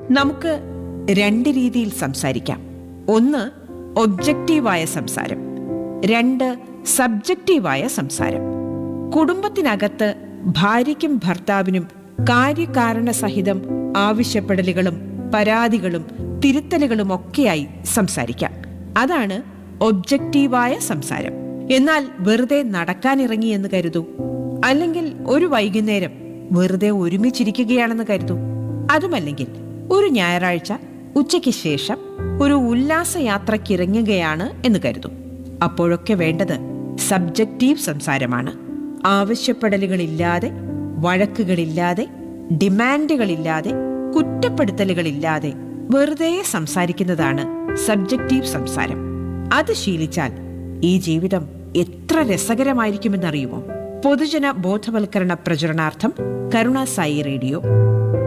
നമുക്ക് രണ്ട് രീതിയിൽ സംസാരിക്കാം ഒന്ന് ഒബ്ജക്റ്റീവായ സംസാരം രണ്ട് സബ്ജക്റ്റീവായ സംസാരം കുടുംബത്തിനകത്ത് ഭാര്യയ്ക്കും ഭർത്താവിനും കാര്യകാരണ സഹിതം ആവശ്യപ്പെടലുകളും പരാതികളും തിരുത്തലുകളും ഒക്കെയായി സംസാരിക്കാം അതാണ് ഒബ്ജക്റ്റീവായ സംസാരം എന്നാൽ വെറുതെ നടക്കാനിറങ്ങി എന്ന് കരുതൂ അല്ലെങ്കിൽ ഒരു വൈകുന്നേരം വെറുതെ ഒരുമിച്ചിരിക്കുകയാണെന്ന് കരുതൂ അതുമല്ലെങ്കിൽ ഒരു ഞായറാഴ്ച ഉച്ചയ്ക്ക് ശേഷം ഒരു ഉല്ലാസയാത്രക്കിറങ്ങുകയാണ് എന്ന് കരുതൂ അപ്പോഴൊക്കെ വേണ്ടത് സബ്ജക്റ്റീവ് സംസാരമാണ് ആവശ്യപ്പെടലുകളില്ലാതെ വഴക്കുകളില്ലാതെ ഡിമാൻഡുകളില്ലാതെ കുറ്റപ്പെടുത്തലുകളില്ലാതെ വെറുതെ സംസാരിക്കുന്നതാണ് സബ്ജക്റ്റീവ് സംസാരം അത് ശീലിച്ചാൽ ഈ ജീവിതം എത്ര രസകരമായിരിക്കുമെന്നറിയുമോ പൊതുജന ബോധവൽക്കരണ പ്രചരണാർത്ഥം കരുണ സായി റേഡിയോ